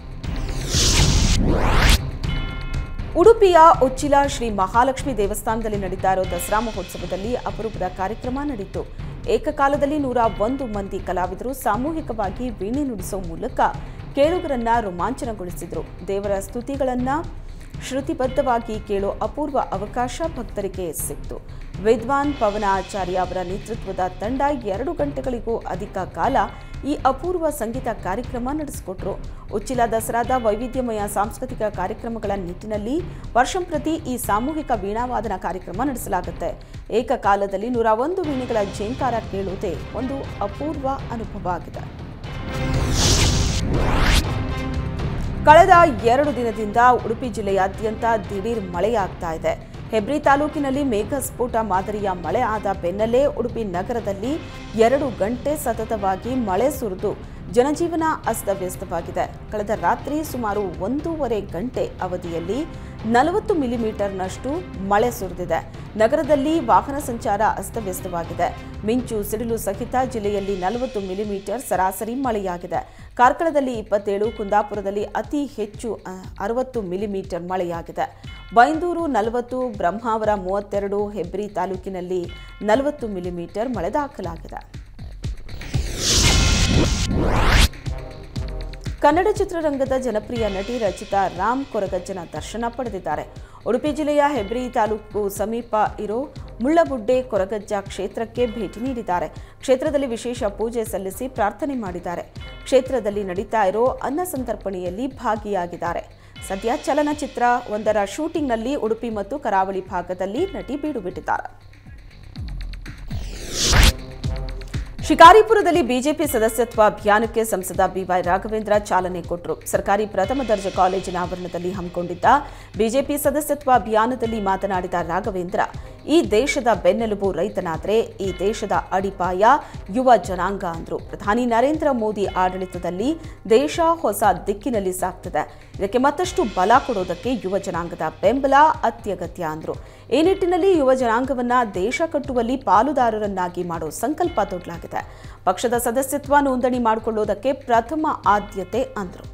ಉಡುಪಿಯ ಉಚ್ಚಿಲ ಶ್ರೀ ಮಹಾಲಕ್ಷ್ಮಿ ದೇವಸ್ಥಾನದಲ್ಲಿ ನಡೀತಾ ಇರೋ ದಸರಾ ಮಹೋತ್ಸವದಲ್ಲಿ ಅಪರೂಪದ ಕಾರ್ಯಕ್ರಮ ನಡೆಯಿತು ಏಕಕಾಲದಲ್ಲಿ ನೂರ ಒಂದು ಮಂದಿ ಕಲಾವಿದರು ಸಾಮೂಹಿಕವಾಗಿ ವೀಣೆ ನುಡಿಸೋ ಮೂಲಕ ಕೇಳುಗರನ್ನ ರೋಮಾಂಚನಗೊಳಿಸಿದರು ದೇವರ ಸ್ತುತಿಗಳನ್ನ ಶ್ರುತಿಬದ್ಧವಾಗಿ ಕೇಳೋ ಅಪೂರ್ವ ಅವಕಾಶ ಭಕ್ತರಿಗೆ ಸಿಕ್ತು ವಿದ್ವಾನ್ ಪವನ ಆಚಾರ್ಯ ಅವರ ನೇತೃತ್ವದ ತಂಡ ಎರಡು ಗಂಟೆಗಳಿಗೂ ಅಧಿಕ ಕಾಲ ಈ ಅಪೂರ್ವ ಸಂಗೀತ ಕಾರ್ಯಕ್ರಮ ನಡೆಸಿಕೊಟ್ರು ಉಚ್ಚಿಲ ದಸರಾದ ವೈವಿಧ್ಯಮಯ ಸಾಂಸ್ಕೃತಿಕ ಕಾರ್ಯಕ್ರಮಗಳ ನಿಟ್ಟಿನಲ್ಲಿ ವರ್ಷಂಪ್ರತಿ ಈ ಸಾಮೂಹಿಕ ವೀಣಾವಾದನ ಕಾರ್ಯಕ್ರಮ ನಡೆಸಲಾಗುತ್ತೆ ಏಕಕಾಲದಲ್ಲಿ ನೂರ ಒಂದು ವೀಣೆಗಳ ಝೇಂಕಾರ ಕೇಳುವುದೇ ಒಂದು ಅಪೂರ್ವ ಅನುಭವ ಆಗಿದೆ ಕಳೆದ ಎರಡು ದಿನದಿಂದ ಉಡುಪಿ ಜಿಲ್ಲೆಯಾದ್ಯಂತ ದಿಢೀರ್ ಮಳೆಯಾಗ್ತಾ ಇದೆ ಹೆಬ್ರಿ ತಾಲೂಕಿನಲ್ಲಿ ಮೇಘಸ್ಫೋಟ ಮಾದರಿಯ ಮಳೆ ಆದ ಬೆನ್ನಲ್ಲೇ ಉಡುಪಿ ನಗರದಲ್ಲಿ ಎರಡು ಗಂಟೆ ಸತತವಾಗಿ ಮಳೆ ಸುರಿದು ಜನಜೀವನ ಅಸ್ತವ್ಯಸ್ತವಾಗಿದೆ ಕಳೆದ ರಾತ್ರಿ ಸುಮಾರು ಒಂದೂವರೆ ಗಂಟೆ ಅವಧಿಯಲ್ಲಿ ನಲವತ್ತು ಮಿಲಿಮೀಟರ್ನಷ್ಟು ಮಳೆ ಸುರಿದಿದೆ ನಗರದಲ್ಲಿ ವಾಹನ ಸಂಚಾರ ಅಸ್ತವ್ಯಸ್ತವಾಗಿದೆ ಮಿಂಚು ಸಿಡಿಲು ಸಹಿತ ಜಿಲ್ಲೆಯಲ್ಲಿ ನಲವತ್ತು ಮಿಲಿಮೀಟರ್ ಸರಾಸರಿ ಮಳೆಯಾಗಿದೆ ಕಾರ್ಕಳದಲ್ಲಿ ಇಪ್ಪತ್ತೇಳು ಕುಂದಾಪುರದಲ್ಲಿ ಅತಿ ಹೆಚ್ಚು ಅರವತ್ತು ಮಿಲಿಮೀಟರ್ ಮಳೆಯಾಗಿದೆ ಬೈಂದೂರು ನಲವತ್ತು ಬ್ರಹ್ಮಾವರ ಮೂವತ್ತೆರಡು ಹೆಬ್ರಿ ತಾಲೂಕಿನಲ್ಲಿ ನಲವತ್ತು ಮಿಲಿಮೀಟರ್ ಮಳೆ ದಾಖಲಾಗಿದೆ ಕನ್ನಡ ಚಿತ್ರರಂಗದ ಜನಪ್ರಿಯ ನಟಿ ರಚಿತಾ ರಾಮ್ ಕೊರಗಜ್ಜನ ದರ್ಶನ ಪಡೆದಿದ್ದಾರೆ ಉಡುಪಿ ಜಿಲ್ಲೆಯ ಹೆಬ್ರಿ ತಾಲೂಕು ಸಮೀಪ ಇರೋ ಮುಳ್ಳಗುಡ್ಡೆ ಕೊರಗಜ್ಜ ಕ್ಷೇತ್ರಕ್ಕೆ ಭೇಟಿ ನೀಡಿದ್ದಾರೆ ಕ್ಷೇತ್ರದಲ್ಲಿ ವಿಶೇಷ ಪೂಜೆ ಸಲ್ಲಿಸಿ ಪ್ರಾರ್ಥನೆ ಮಾಡಿದ್ದಾರೆ ಕ್ಷೇತ್ರದಲ್ಲಿ ನಡೀತಾ ಇರೋ ಅನ್ನ ಸಂತರ್ಪಣೆಯಲ್ಲಿ ಭಾಗಿಯಾಗಿದ್ದಾರೆ ಸದ್ಯ ಚಲನಚಿತ್ರ ಒಂದರ ಶೂಟಿಂಗ್ನಲ್ಲಿ ಉಡುಪಿ ಮತ್ತು ಕರಾವಳಿ ಭಾಗದಲ್ಲಿ ನಟಿ ಬೀಡು ಬಿಟ್ಟಿದ್ದಾರೆ ಶಿಕಾರಿಪುರದಲ್ಲಿ ಬಿಜೆಪಿ ಸದಸ್ಯತ್ವ ಅಭಿಯಾನಕ್ಕೆ ಸಂಸದ ಬಿವೈ ರಾಘವೇಂದ್ರ ಚಾಲನೆ ಕೊಟ್ಟರು ಸರ್ಕಾರಿ ಪ್ರಥಮ ದರ್ಜೆ ಕಾಲೇಜಿನ ಆವರಣದಲ್ಲಿ ಹಮ್ಮಿಕೊಂಡಿದ್ದ ಬಿಜೆಪಿ ಸದಸ್ಯತ್ವ ಅಭಿಯಾನದಲ್ಲಿ ಮಾತನಾಡಿದ ರಾಘವೇಂದ್ರ ಈ ದೇಶದ ಬೆನ್ನೆಲುಬು ರೈತನಾದರೆ ಈ ದೇಶದ ಅಡಿಪಾಯ ಯುವ ಜನಾಂಗ ಅಂದ್ರು ಪ್ರಧಾನಿ ನರೇಂದ್ರ ಮೋದಿ ಆಡಳಿತದಲ್ಲಿ ದೇಶ ಹೊಸ ದಿಕ್ಕಿನಲ್ಲಿ ಸಾಗ್ತಿದೆ ಇದಕ್ಕೆ ಮತ್ತಷ್ಟು ಬಲ ಕೊಡೋದಕ್ಕೆ ಯುವ ಜನಾಂಗದ ಬೆಂಬಲ ಅತ್ಯಗತ್ಯ ಅಂದ್ರು ಈ ನಿಟ್ಟಿನಲ್ಲಿ ಯುವ ಜನಾಂಗವನ್ನ ದೇಶ ಕಟ್ಟುವಲ್ಲಿ ಪಾಲುದಾರರನ್ನಾಗಿ ಮಾಡೋ ಸಂಕಲ್ಪ ತೊಡಲಾಗಿದೆ ಪಕ್ಷದ ಸದಸ್ಯತ್ವ ನೋಂದಣಿ ಮಾಡಿಕೊಳ್ಳೋದಕ್ಕೆ ಪ್ರಥಮ ಆದ್ಯತೆ ಅಂದ್ರು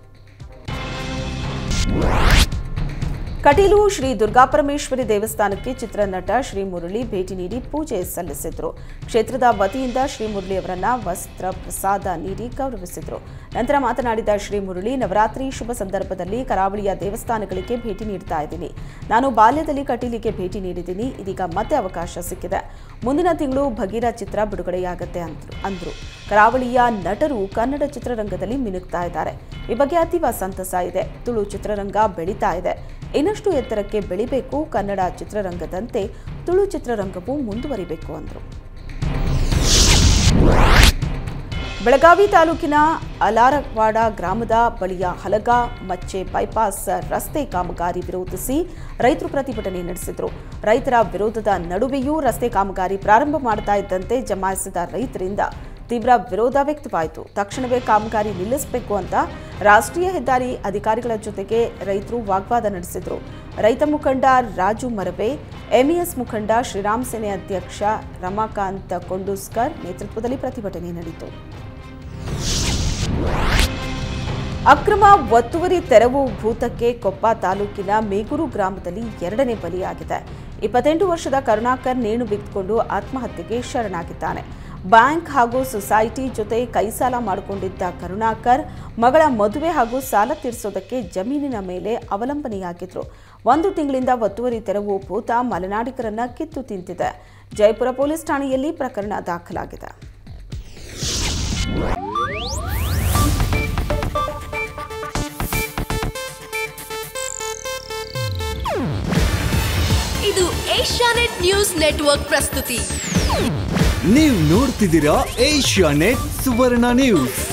ಕಟೀಲು ಶ್ರೀ ದುರ್ಗಾಪರಮೇಶ್ವರಿ ದೇವಸ್ಥಾನಕ್ಕೆ ಚಿತ್ರನಟ ಶ್ರೀ ಮುರಳಿ ಭೇಟಿ ನೀಡಿ ಪೂಜೆ ಸಲ್ಲಿಸಿದ್ರು ಕ್ಷೇತ್ರದ ವತಿಯಿಂದ ಶ್ರೀ ಮುರಳಿ ಅವರನ್ನ ವಸ್ತ್ರ ಪ್ರಸಾದ ನೀಡಿ ಗೌರವಿಸಿದ್ರು ನಂತರ ಮಾತನಾಡಿದ ಶ್ರೀ ಮುರಳಿ ನವರಾತ್ರಿ ಶುಭ ಸಂದರ್ಭದಲ್ಲಿ ಕರಾವಳಿಯ ದೇವಸ್ಥಾನಗಳಿಗೆ ಭೇಟಿ ನೀಡ್ತಾ ಇದ್ದೀನಿ ನಾನು ಬಾಲ್ಯದಲ್ಲಿ ಕಟೀಲಿಗೆ ಭೇಟಿ ನೀಡಿದ್ದೀನಿ ಇದೀಗ ಮತ್ತೆ ಅವಕಾಶ ಸಿಕ್ಕಿದೆ ಮುಂದಿನ ತಿಂಗಳು ಭಗೀರ ಚಿತ್ರ ಬಿಡುಗಡೆಯಾಗತ್ತೆ ಅಂದ್ರು ಅಂದ್ರು ಕರಾವಳಿಯ ನಟರು ಕನ್ನಡ ಚಿತ್ರರಂಗದಲ್ಲಿ ಮಿನುಗ್ತಾ ಇದ್ದಾರೆ ಈ ಬಗ್ಗೆ ಅತೀವ ಸಂತಸ ಇದೆ ತುಳು ಚಿತ್ರರಂಗ ಬೆಳೀತಾ ಇದೆ ಇನ್ನಷ್ಟು ಎತ್ತರಕ್ಕೆ ಬೆಳಿಬೇಕು ಕನ್ನಡ ಚಿತ್ರರಂಗದಂತೆ ತುಳು ಚಿತ್ರರಂಗವು ಮುಂದುವರಿಬೇಕು ಅಂದರು ಬೆಳಗಾವಿ ತಾಲೂಕಿನ ಅಲಾರವಾಡ ಗ್ರಾಮದ ಬಳಿಯ ಹಲಗ ಮಚ್ಚೆ ಬೈಪಾಸ್ ರಸ್ತೆ ಕಾಮಗಾರಿ ವಿರೋಧಿಸಿ ರೈತರು ಪ್ರತಿಭಟನೆ ನಡೆಸಿದರು ರೈತರ ವಿರೋಧದ ನಡುವೆಯೂ ರಸ್ತೆ ಕಾಮಗಾರಿ ಪ್ರಾರಂಭ ಮಾಡ್ತಾ ಇದ್ದಂತೆ ಜಮಾಯಿಸಿದ ರೈತರಿಂದ ತೀವ್ರ ವಿರೋಧ ವ್ಯಕ್ತವಾಯಿತು ತಕ್ಷಣವೇ ಕಾಮಗಾರಿ ನಿಲ್ಲಿಸಬೇಕು ಅಂತ ರಾಷ್ಟ್ರೀಯ ಹೆದ್ದಾರಿ ಅಧಿಕಾರಿಗಳ ಜೊತೆಗೆ ರೈತರು ವಾಗ್ವಾದ ನಡೆಸಿದರು ರೈತ ಮುಖಂಡ ರಾಜು ಮರವೆ ಎಂಇಎಸ್ ಮುಖಂಡ ಶ್ರೀರಾಮ್ ಸೇನೆ ಅಧ್ಯಕ್ಷ ರಮಾಕಾಂತ್ ಕೊಂಡೂಸ್ಕರ್ ನೇತೃತ್ವದಲ್ಲಿ ಪ್ರತಿಭಟನೆ ನಡೆಯಿತು ಅಕ್ರಮ ಒತ್ತುವರಿ ತೆರವು ಭೂತಕ್ಕೆ ಕೊಪ್ಪ ತಾಲೂಕಿನ ಮೇಗೂರು ಗ್ರಾಮದಲ್ಲಿ ಎರಡನೇ ಬಲಿಯಾಗಿದೆ ಇಪ್ಪತ್ತೆಂಟು ವರ್ಷದ ಕರುಣಾಕರ್ ನೇಣು ಬಿಗಿದುಕೊಂಡು ಆತ್ಮಹತ್ಯೆಗೆ ಶರಣಾಗಿದ್ದಾನೆ ಬ್ಯಾಂಕ್ ಹಾಗೂ ಸೊಸೈಟಿ ಜೊತೆ ಕೈ ಸಾಲ ಮಾಡಿಕೊಂಡಿದ್ದ ಕರುಣಾಕರ್ ಮಗಳ ಮದುವೆ ಹಾಗೂ ಸಾಲ ತೀರಿಸೋದಕ್ಕೆ ಜಮೀನಿನ ಮೇಲೆ ಅವಲಂಬನೆಯಾಗಿದ್ರು ಒಂದು ತಿಂಗಳಿಂದ ಒತ್ತುವರಿ ತೆರವು ಭೂತ ಮಲೆನಾಡಿಗರನ್ನ ಕಿತ್ತು ತಿಂತಿದೆ ಜಯಪುರ ಪೊಲೀಸ್ ಠಾಣೆಯಲ್ಲಿ ಪ್ರಕರಣ ದಾಖಲಾಗಿದೆ ಇದು ಏಷ್ಯಾನೆಟ್ ನ್ಯೂಸ್ ನೆಟ್ವರ್ಕ್ ಪ್ರಸ್ತುತಿ ನೀವು ನೋಡ್ತಿದ್ದೀರಾ ಏಷ್ಯಾ ನೆಟ್ ಸುವರ್ಣ ನ್ಯೂಸ್